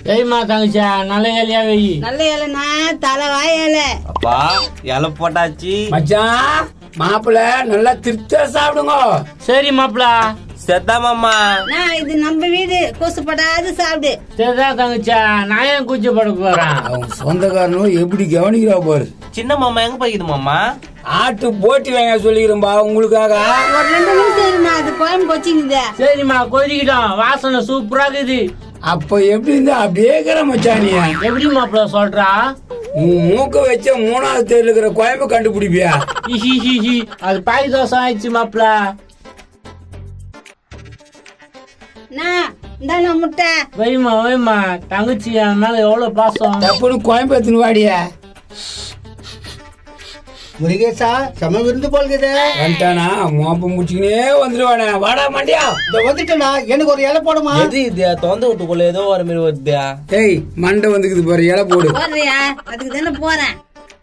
சரிம்மா தங்கச்சா நல்ல இலையா வை நல்ல இலைனா தலை வாய இலை அப்பா இலை போட்டாச்சு மச்சான் மாப்பிள்ள நல்லா திருப்தியா சாப்பிடுங்க சரி மாப்பிள செத்தா மாமா நான் இது நம்ம வீடு கொசுப்படாது சாப்பிடு சரிதான் தங்கச்சா நான் ஏன் கூச்சப்பட போறேன் அவங்க சொந்தக்காரனும் எப்படி கவனிக்கிறா பாரு சின்ன மாமா எங்க போய்க்குது மாமா ஆட்டு போட்டி வாங்க சொல்லிக்கிறேன்பா உங்களுக்காக ஒரு ரெண்டு நிமிஷம் இருமா அது குழம்பு கொச்சிங்குது சரிம்மா கொதிக்கிட்டோம் வாசனை சூப்பரா இருக்குது அப்ப எப்படி இருந்தா அப்படியே இருக்கிற மச்சானியா எப்படி மாப்பிள சொல்றா உன் மூக்க வச்ச மூணாவது தேர்ல இருக்கிற குழம்பு கண்டுபிடிப்பியா ஹி ஹி ஹி அது பாய் தோசை ஆயிடுச்சு மாப்பிள நான் இந்தாண்ணா முட்டை வைமா வைமா தங்கச்சி என் மேல எவ்வளவு பாசம் தப்புன்னு குழம்பு எடுத்துன்னு வாடியா முருகேசா செம விருந்து போல்குது வந்துட்டானா மோப்ப முடிச்சுக்கினே வந்துடுவானே வாடா மாண்டியா இந்த வந்துட்டேனா எனக்கு ஒரு இலை போடுமா எது இது தொந்த விட்டுக்குள்ள ஏதோ வர மாதிரி வருதுயா ஏய் மண்டை வந்துக்குது பாரு இலை போடு போடுறியா அதுக்கு தானே போறேன்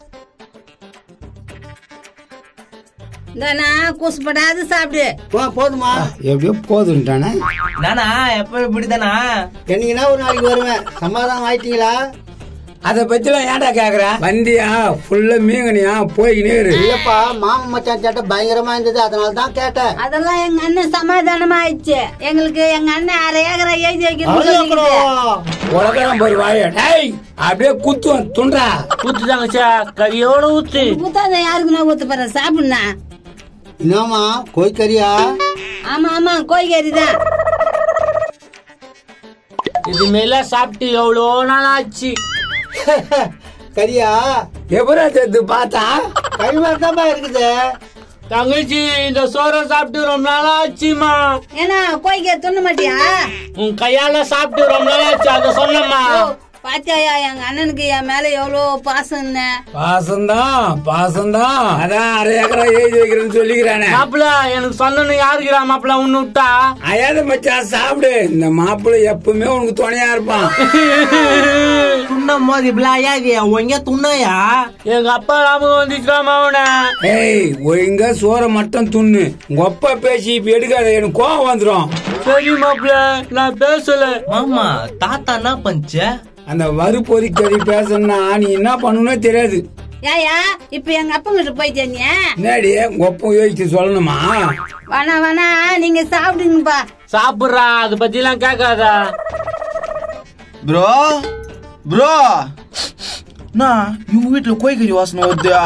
இந்தாண்ணா கொசுப்படாது சாப்பிடு போ, போதுமா எப்படியோ போதுன்ட்டானே நானா எப்ப இப்படிதானா என்னைக்குன்னா ஒரு நாளைக்கு வருவேன் சமாதானம் ஆயிட்டீங்களா அத பத்திலாம் ஏன்டா கேக்குற வந்தியா ஃபுல்லா மீங்கனியா போய்கினே இரு இல்லப்பா மாமன் மச்சான் சேட்டை பயங்கரமா இருந்தது அதனால தான் கேட்டேன் அதெல்லாம் எங்க அண்ணன் சமாதானமா ஆயிடுச்சு எங்களுக்கு எங்க அண்ணன் அரை ஏக்கரை எழுதி வைக்கணும்னு அவ்வளவு சொல்லிக்கிட்டு. இருக்கணும். உலகம் பாரு வாய டேய் அப்படியே குத்துவோம் துண்டா ஊத்து தங்கச்சா கறியோட ஊத்து புத்தாத யாருக்கு நான் ஊத்து போறேன் சாப்பிடுண்ணா என்னம்மா கோழிக்கறியா ஆமா ஆமா கோழிக்கறி தான் இது மேல சாப்பிட்டு எவ்வளோ நாள் ஆச்சு கறியா எப்பரா சேர்த்து பார்த்தா கறி மாதிரி தான்ப்பா இருக்குது தங்கச்சி இந்த சோறை சாப்பிட்டு ரொம்ப நாள் ஆச்சுமா ஏன்னா கோழிக்கறி துண்ண மாட்டியா உன் கையால சாப்பிட்டு ரொம்ப நாள் ஆச்சு அதை சொன்னம்மா ஓ, பாத்தியாயா எங்க அண்ணனுக்கு என் மேல எவ்வளவு பாசம்னு பாசம்தான் பாசம்தான் அதான் அரை ஏக்கரா எழுதி வைக்கிறேன்னு சொல்லிக்கிறானே மாப்பிள எனக்கு சொன்னனு யாருக்குறா மாப்பிள உன்னு விட்டா அயாத மச்சான் சாப்பிடு இந்த மாப்பிள்ளை எப்பவுமே உனக்கு துணையா இருப்பான் துண்ணும் போது இப்படிலாம் ஐயா ஒங்க துண்ணையா எங்க அப்பா ஞாபகம் வந்துச்சுடா மாவன ஏய் ஒழுங்கா சோறை மட்டும் துண்ணு உங்க அப்பா பேசி இப்ப எடுக்காத எனக்கு கோவம் வந்துரும் சரி மாப்பிள நான் பேசல மாமா தாத்தா என்ன பண்ணுச்சு அந்த வறுப்பொறி கறி பேசணும்னா நீ என்ன பண்ணணும்னே தெரியாது ஏயா இப்ப எங்க அப்பா கிட்ட போயிட்டே நீ முன்னாடி உங்க அப்பா யோசிச்சு சொல்லணுமா வேணா வேணா நீங்க சாப்பிடுங்கப்பா சாப்பிடுறா அதை பத்தி எல்லாம் கேட்காதா ப்ரோ ப்ரோ நான் இவங்க வீட்டுல கோழிக்கறி வாசனை வருதுயா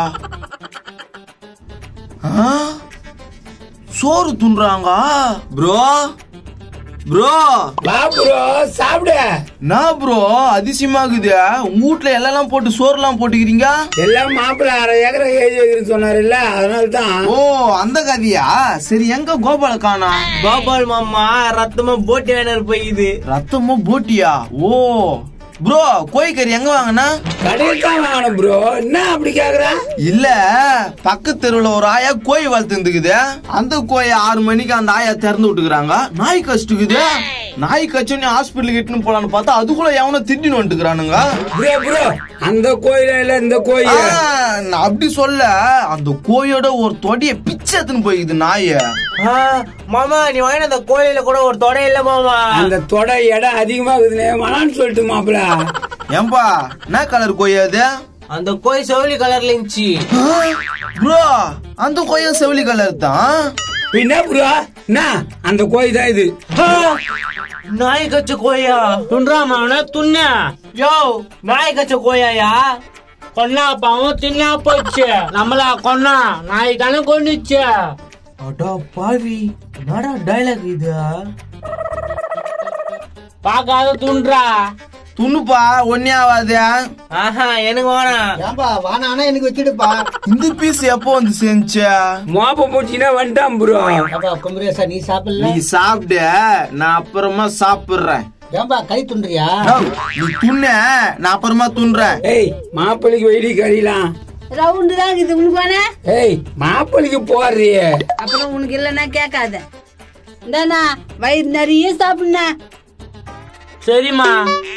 ஆ? சோறு துண்றாங்க ப்ரோ ப்ரோ வா ப்ரோ சாப்பிடு நான் ப்ரோ அதிசயமாகுது உங்க வீட்டுல எல்லாம் போட்டு சோறுலாம் போட்டுக்கிறீங்க எல்லாம் மாப்பிள்ளை அரை ஏக்கரை எழுதி வைக்கிறேன்னு சொன்னாருல்ல அதனால தான் ஓ அந்த கதையா சரி எங்க கோபால காணா கோபால் மாமா ரத்தமா போட்டி வேணர் போயிது ரத்தமா போட்டியா ஓ ப்ரோ கோழிக்கறி எங்க வாங்கினா கடையில் தான் வாங்கணும் ப்ரோ என்ன அப்படி கேக்குற இல்ல பக்கத்து தெருவுல ஒரு ஆயா கோழி வளர்த்துருந்துக்குது அந்த கோழி ஆறு மணிக்கு அந்த ஆயா திறந்து விட்டுக்கிறாங்க நாய் கஷ்டுக்குது நாய் கச்சோன்னு ஹாஸ்பிட்டலுக்கு இட்டுன்னு போலான்னு பார்த்தா அதுக்குள்ள எவனோ திட்டின்னு வந்துக்கிறானுங்க ப்ரோ ப்ரோ அந்த கோயில இல்ல இந்த ஆ, கோயில் நான் அப்படி சொல்ல அந்த கோழியோட ஒரு தொடைய பிச்சை எடுத்துன்னு போய்க்குது நாய மாமா நீ வாங்கின அந்த கோயில கூட ஒரு தொடை இல்ல மாமா அந்த தொடை இடம் அதிகமாகுதுன்னு வேணான்னு சொல்லிட்டு மாப்பிள்ள ஏன்பா என்ன கலர் கோழி அது அந்த கோயில் செவலி கலர்ல இருந்துச்சு ப்ரோ அந்த கோயில் செவிலி கலர் தான் பின்ன ப்ரோ என்ன அந்த கோயில் தான் இது நாய் கச்ச கோயா துன்றா மாவன துண்ண யோ நாய் கச்ச கோயாயா கொன்னா பாவம் தின்னா போச்சு நம்மளா கொன்னா நாய் தானே கொண்டுச்சு அடா பாவி என்னடா டைலாக் இது பார்க்காத துன்றா துணுப்பா ஒன்னே ஆகாது ஆஹா எனக்கு வேணாம் ஏன்பா வானானா எனக்கு வச்சுடுப்பா இந்த பீஸ் எப்போ வந்து செஞ்சா மோப்ப போச்சுன்னா வந்துட்டான் ப்ரோ ஏன்பா குமரேசா நீ சாப்பிடல நீ சாப்பிடு நான் அப்புறமா சாப்பிடுறேன் ஏன்பா கை துண்டுறியா டேய், நீ துண்ண நான் அப்புறமா துண்றேன் ஏய் மாப்பிள்ளைக்கு வெடி கறிலாம் ரவுண்டு தான் இது உனக்கு வேணா ஏய் மாப்பிள்ளைக்கு போடுறியே அப்புறம் உனக்கு இல்லைன்னா கேட்காத இந்தாண்ணா வயிறு நிறைய சாப்பிடுண்ணா சரிம்மா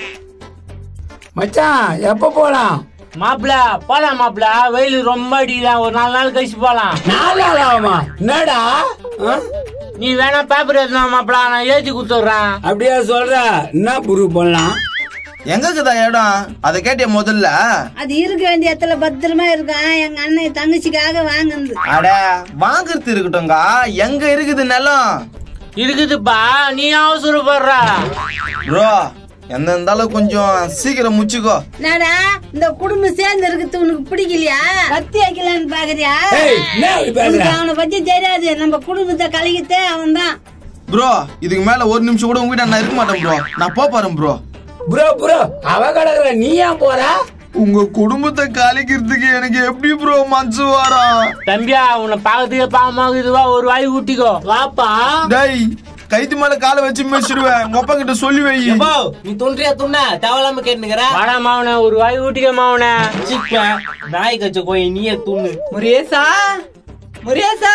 மச்சான் எப்ப போலாம் மாப்பிள போலாம் மாப்பிள வெயில் ரொம்ப அடிக்கலாம் ஒரு நாலு நாள் கழிச்சு போலாம் நாலு நாள் ஆகுமா என்னடா ஆ? நீ வேணா பேப்பர் எடுத்துனா மாப்பிள நான் ஏத்தி கொடுத்துட்றேன் அப்படியா சொல்ற என்ன புரு பண்ணலாம் எங்க இருக்குதா இடம் அதை கேட்டிய முதல்ல அது இருக்க வேண்டிய இடத்துல பத்திரமா இருக்கும் எங்க அண்ணன் தங்கச்சிக்காக வாங்குனது அட வாங்குறது இருக்கட்டும்க்கா எங்க இருக்குது நிலம் இருக்குதுப்பா நீ அவசரப்படுற ப்ரோ எந்த இருந்தாலும் கொஞ்சம் சீக்கிரம் முச்சுக்கோ என்னடா இந்த குடும்பம் சேர்ந்து இருக்குது உனக்கு பிடிக்கலையா கத்தி வைக்கலான்னு பாக்குறியா ஏய் என்ன இப்படி பேசுற உனக்கு அவனை பத்தி தெரியாது நம்ம குடும்பத்தை கலகித்தே அவன் தான் ப்ரோ இதுக்கு மேல ஒரு நிமிஷம் கூட உங்ககிட்ட நான் இருக்க மாட்டேன் ப்ரோ நான் போப் போறேன் ப்ரோ ப்ரோ ப்ரோ அவ கிடக்குற நீ ஏன் போற உங்க குடும்பத்தை கலைக்கிறதுக்கு எனக்கு எப்படி ப்ரோ மனசு வரும் தம்பியா உன்னை பார்க்கறதுக்கே பாவமாகுதுவா ஒரு வாய் ஊட்டிக்கோ வாப்பா டேய் கைத்து மேல காலை வச்சு மேய்ச்சிடுவேன் உங்க அப்பா கிட்ட சொல்லி வை எப்போ நீ துன்றியா துண்ண தேவையில்லாம கேட்டுக்கிற வாடா மாவனே ஒரு வாய் ஊட்டிக்க மாவனே சிக்க நாய் கச்ச கோய் நீயே துண்ணு முருகேசா முருகேசா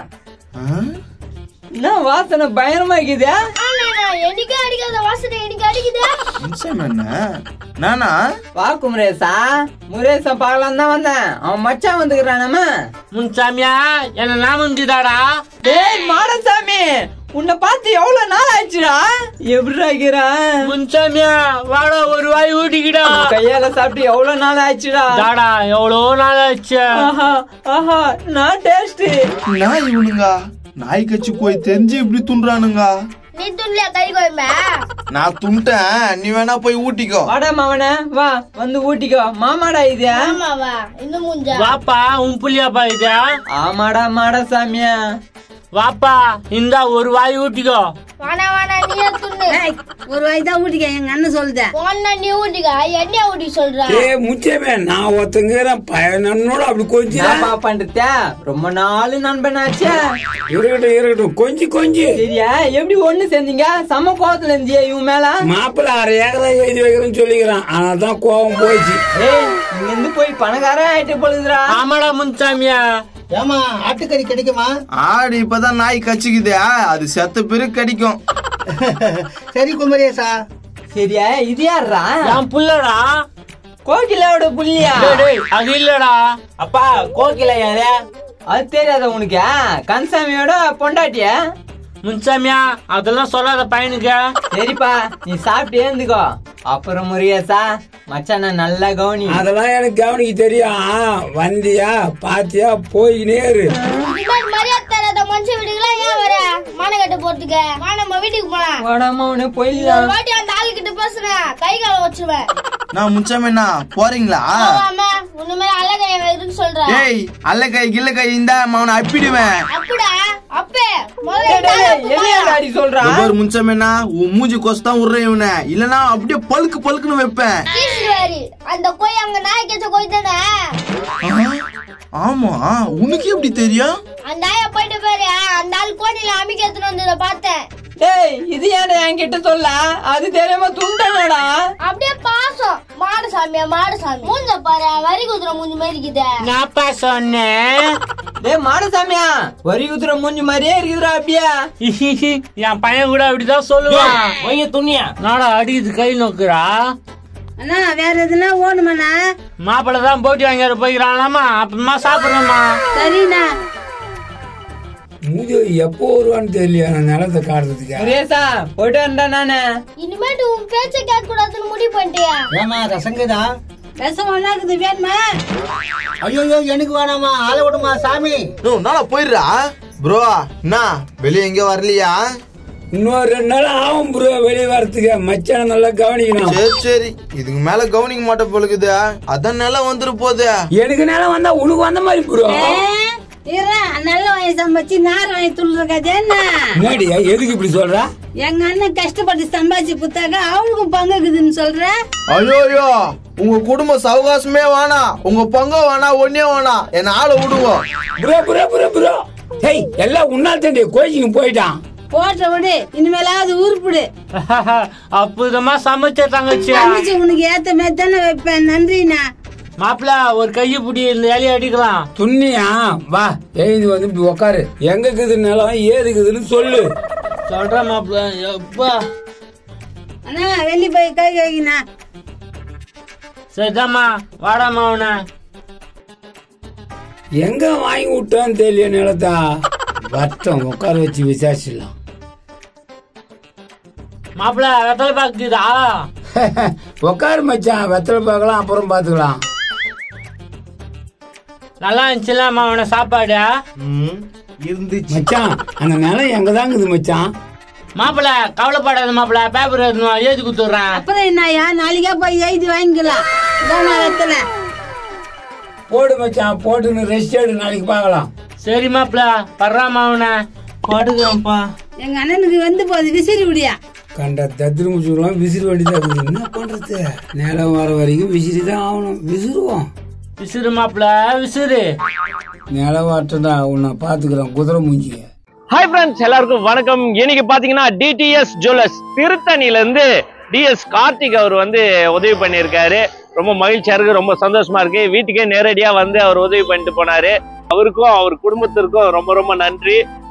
என்ன வாசனை பயங்கரமா இருக்குது எனக்கு அடிக்காத வாசனை எனக்கு அடிக்குதா நிச்சயம் என்ன நானா வா குமரேசா முருகேசா பார்க்கலாம் தான் வந்தேன் அவன் மச்சான் வந்துக்கிறானாம முன்சாமியா என்ன நாமங்குதாடா டேய் மாடசாமி உன்னை பார்த்து எவ்வளவு நாள் ஆச்சுடா எப்படி இருக்கிறான் முன்சாமியா வாடா ஒரு வாய் ஊட்டிக்கிடா கையால சாப்பிட்டு எவ்வளவு நாள் ஆச்சுடா தாடா எவ்வளோ நாள் ஆச்சு ஆஹா ஆஹா நான் டேஸ்ட் நான் இவனுங்க நாய் கட்சி போய் தெரிஞ்சு இப்படி துண்டுறானுங்க நீ துண்ணியா கறி கோயம்பா நான் துண்டேன் நீ வேணா போய் ஊட்டிக்கோ வாடா மாவன வா வந்து ஊட்டிக்கோ மாமாடா இது ஆமாவா இன்னும் மூஞ்சா வாப்பா உன் புள்ளியாப்பா இது ஆமாடா மாடசாமியா வாப்பா இந்தா ஒரு வாய் ஊட்டிக்கோ வாடா வாடா நீயே துண்ணு ஏய், ஒரு வாய் தான் ஊட்டிக்க எங்க அண்ணன் சொல்லுத போனா நீ ஊட்டிக்கா என்னைய ஊட்டி சொல்ற ஏ முச்சமே நான் ஒருத்தங்கிறேன் பயனோட அப்படி கொஞ்சம் என்னப்பா பண்றத ரொம்ப நாள் நண்பனாச்சே இருக்கட்டும் இருக்கட்டும் கொஞ்சம் கொஞ்சம் சரியா எப்படி ஒண்ணு சேர்ந்தீங்க சம கோவத்துல இருந்தியா இவன் மேல மாப்பிள்ள அரை ஏக்கரா எழுதி வைக்கிறேன்னு சொல்லிக்கிறான் ஆனால் தான் கோவம் போயிடுச்சு ஏய் இங்க இருந்து போய் பணக்காரன் ஆயிட்டு பொழுதுடா ஆமாடா முன்சாமியா ஏமா ஆட்டுக்கறி கிடைக்குமா ஆடு இப்பதான் நாய் கச்சிக்குதே அது செத்த பிறகு கிடைக்கும் சரி குமரேசா சரியா இது யாருடா என் புள்ளடா கோகிலாவோட புள்ளியா டேய், டேய், அது இல்லடா அப்பா கோகில யாரு அது தெரியாத உனக்கு கன்சாமியோட பொண்டாட்டிய முன்சாமியா அதெல்லாம் சொல்லாத பையனுக்கு சரிப்பா நீ சாப்பிட்டு ஏந்துக்கோ அப்புறம் முருகேசா மச்சான நல்லா கவனி அதெல்லாம் எனக்கு கவனிக்க தெரியும் வந்தியா பாத்தியா போயினே இரு இந்த மாதிரி மரியாதை தராத மனுஷன் வீட்டுக்குலாம் ஏன் வர மானம் கட்ட போறதுக்கு வா நம்ம வீட்டுக்கு போலாம் வாடாம உன ஒரு போயிடலாம் வாட்டி அந்த ஆளு கிட்ட பேசுறேன் கை கால வச்சிருவேன் நான் முச்சமேண்ணா போறீங்களா ஆமா உன்னுமே அழகை இருக்குன்னு சொல்றேன் ஏய் அல்ல கை கில்ல கை இந்த அவனை அப்பிடுவேன் அப்படியா அப்பே முதல்ல இந்த ஆளை என்ன போடா. அடி சொல்றா முச்சமேண்ணா உன் மூஞ்சி கொசு தான் விடுறேன் இவனை இல்லனா அப்படியே பழுக்கு பழுக்குன்னு வைப்பேன் கீசுவாரி அந்த கோய் அங்க நாய் கெச்ச கோய் தானே ஆ, ஆமா உனக்கு எப்படி தெரியும் அந்த நாயை போயிட்டு பாரு அந்த ஆள் கோணில அமைக்க எடுத்துட்டு வந்ததை பார்த்தேன் டேய் இது ஏன்டா என்கிட்ட சொல்ல அது தெரியாம துண்டனடா அப்படியே பாசம் மாடு சாமியா மாடு சாமி மூஞ்ச பாரு வரி குதிரை மூஞ்சி மாதிரி இருக்குதே நான்ப்பா சொன்னேன் டேய் மாடசாமியா வரி குத்துற மூஞ்சி மாதிரியே இருக்குதுடா அப்படியே என் பையன் கூட அப்படிதான் சொல்லுவான் ஒய்ய துணியா நாடா அடிக்குது கை நோக்குறா அண்ணா வேற எதுனா ஓணுமாண்ணா மாப்பிள்ளை தான் போட்டி வாங்கிற போய்க்கிறானாமா அப்புறமா சாப்பிடுறோமா சரிண்ணா மூஞ்சி எப்போ வருவான்னு தெரியல நான் நிலத்தை காட்டுறதுக்கு முருகேசா போயிட்டு வரேன்டா நானு இனிமேட்டு உன் பேச்ச கேட்க கூடாதுன்னு முடிவு பண்ணிட்டியா ஏமா ரசங்குதா ரசம் ஒண்ணா இருக்குது வேணுமா ஐயோ எனக்கு வேணாமா ஆளை விடுமா சாமி நானா போயிடுறா ப்ரோ என்ன வெளியே எங்கேயும் வரலையா இன்னொரு ரெண்டு நாள் ஆகும் ப்ரோ வெளியே வரதுக்கு மச்சான நல்லா கவனிக்கணும் சரி சரி இதுக்கு மேல கவனிக்க மாட்டேன் பொழுது அதான் நிலம் வந்துரு போகுது எனக்கு நேரம் வந்தா உனக்கு வந்த மாதிரி ப்ரோ இரா நல்ல வாங்கி சம்பாதிச்சு நார் வாங்கி துள்ளுறக்காது என்ன என்னடியா எதுக்கு இப்படி சொல்ற எங்க அண்ணன் கஷ்டப்பட்டு சம்பாதிச்சு புத்தாக்க அவனுக்கும் பங்கு இருக்குதுன்னு சொல்ற ஐயோயோ உங்க குடும்ப சவகாசமே வேணாம் உங்க பங்கு வேணாம் ஒன்னே வேணாம் என்ன ஆளை விடுங்க bro bro bro bro hey எல்லாம் உன்னால் தண்டி கோச்சிங்க போயிட்டான் போட்ட விடு இனிமேலாவது உருப்பிடு அற்புதமா சமைச்ச தங்கச்சி தங்கச்சி உனக்கு ஏத்த மாதிரி தானே வைப்பேன் நன்றிண்ணா மாப்பிள்ள ஒரு கையை பிடி இந்த இலையை அடிக்கலாம் துண்ணியா வா எழுந்து வந்து இப்படி உக்காரு எங்க இருக்குது நிலம் ஏது இருக்குதுன்னு சொல்லு சொல்றேன் மாப்பிள்ள எப்பா அண்ணா வெளியே போய் கை கழுகிண்ணா சரிதாம்மா வாடாமா அவனை எங்க வாங்கி விட்டான்னு தெரியல நிலத்தா வட்டம் உட்கார வச்சு விசாரிச்சிடலாம் மாப்பிள்ள வெத்தலை பாக்குதா உக்காரு மச்சான் வெத்தலை பார்க்கலாம் அப்புறம் பார்த்துக்கலாம் நல்லா இருந்துச்சுல மாவன சாப்பாடு ம், இருந்துச்சு மச்சான் அந்த நிலம் எங்க தாங்குது மச்சான் மாப்பிள கவலைப்படாத மாப்பிள பேப்பர் எழுதணும் எழுதி கொடுத்துட்றேன் அப்புறம் என்னய்யா நாளைக்கே போய் எழுதி வாங்கிக்கலாம் இதான் நான் வெத்தலை போடு மச்சான் போட்டுன்னு ரெஸ்ட் எடு நாளைக்கு பார்க்கலாம் சரி மாப்பிள பர்றா மாவன படுக்கிறேன்ப்பா எங்க அண்ணனுக்கு வந்து போகுது விசிறி விடியா கண்ட தத்திரி முடிச்சுக்கலாம் விசிறு வேண்டியதா இருக்குது என்ன பண்றது நிலம் வர வரைக்கும் விசிறி தான் ஆகணும் விசிறுவோம் விசிறு மாப்பிள விசிறு நிலம் வரட்டா உன்னை பாத்துக்கிறேன் குதிரை மூஞ்சிக்க ஹாய் ஃப்ரெண்ட்ஸ் எல்லாருக்கும் வணக்கம் இன்னைக்கு பாத்தீங்கன்னா டிடிஎஸ் ஜுவல்லர்ஸ் திருத்தணில இருந்து டிஎஸ் கார்த்திக் அவர் வந்து உதவி பண்ணியிருக்காரு ரொம்ப மகிழ்ச்சியா இருக்கு ரொம்ப சந்தோஷமா இருக்கு வீட்டுக்கே நேரடியா வந்து அவர் உதவி பண்ணிட்டு போனாரு அவருக்கும் அவர் குடும்பத்திற்கும் ரொம்ப ரொம்ப நன்றி